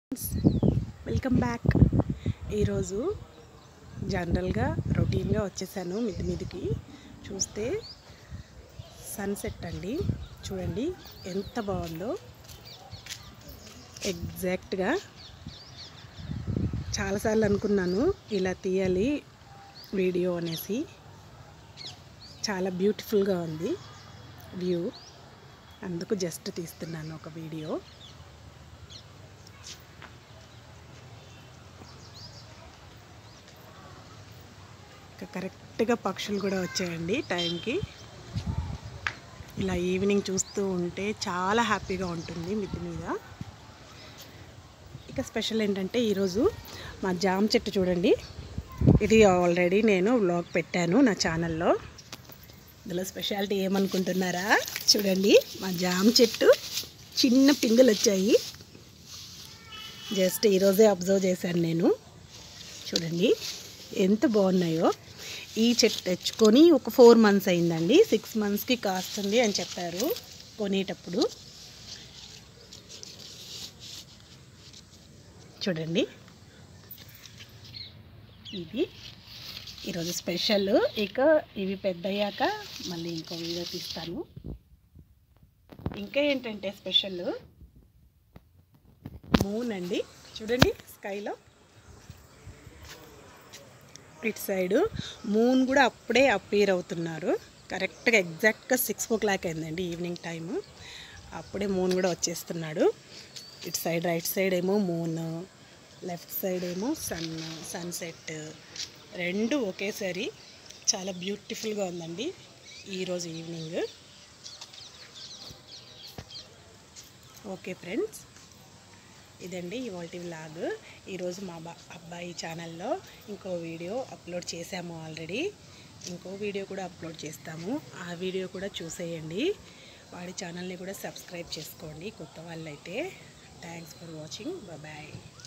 welcome back ఈరోజు జనరల్గా రొటీన్గా వచ్చేసాను మిద్ది మీదకి చూస్తే సన్సెట్ అండి చూడండి ఎంత బాగుందో ఎగ్జాక్ట్గా చాలాసార్లు అనుకున్నాను ఇలా తీయాలి వీడియో అనేసి చాలా బ్యూటిఫుల్గా ఉంది వ్యూ అందుకు జస్ట్ తీస్తున్నాను ఒక వీడియో ఇక కరెక్ట్గా పక్షులు కూడా వచ్చాయండి టైంకి ఇలా ఈవినింగ్ చూస్తూ ఉంటే చాలా హ్యాపీగా ఉంటుంది మిద్ది మీద ఇక స్పెషల్ ఏంటంటే ఈరోజు మా జామ చెట్టు చూడండి ఇది ఆల్రెడీ నేను వ్లాగ్ పెట్టాను నా ఛానల్లో ఇందులో స్పెషాలిటీ ఏమనుకుంటున్నారా చూడండి మా జామ చెట్టు చిన్న పిందులు వచ్చాయి జస్ట్ ఈరోజే అబ్జర్వ్ చేశాను నేను చూడండి ఎంత బాగున్నాయో ఈ చెట్టు తెచ్చుకొని ఒక ఫోర్ మంత్స్ అయిందండి సిక్స్ మంత్స్కి కాస్తుంది అని చెప్పారు కొనేటప్పుడు చూడండి ఇది ఈరోజు స్పెషల్ ఇక ఇవి పెద్దయ్యాక మళ్ళీ ఇంకో వీడియో తీస్తాను ఇంకా ఏంటంటే స్పెషల్ మూన్ అండి చూడండి స్కైలో ఇటు సైడు మూన్ కూడా అప్పుడే అపీర్ అవుతున్నారు కరెక్ట్గా ఎగ్జాక్ట్గా సిక్స్ ఓ క్లాక్ అయిందండి ఈవినింగ్ టైము అప్పుడే మూన్ కూడా వచ్చేస్తున్నాడు ఇటు సైడ్ రైట్ సైడ్ ఏమో మూన్ లెఫ్ట్ సైడ్ ఏమో సన్ సన్సెట్ రెండు ఒకేసారి చాలా బ్యూటిఫుల్గా ఉందండి ఈరోజు ఈవినింగ్ ఓకే ఫ్రెండ్స్ ఇదండి ఇవాళ వ్లాగ్ ఈరోజు మా బా అబ్బాయి ఛానల్లో ఇంకో వీడియో అప్లోడ్ చేశాము ఆల్రెడీ ఇంకో వీడియో కూడా అప్లోడ్ చేస్తాము ఆ వీడియో కూడా చూసేయండి వాడి ఛానల్ని కూడా సబ్స్క్రైబ్ చేసుకోండి కొత్త వాళ్ళైతే థ్యాంక్స్ ఫర్ వాచింగ్ బాయ్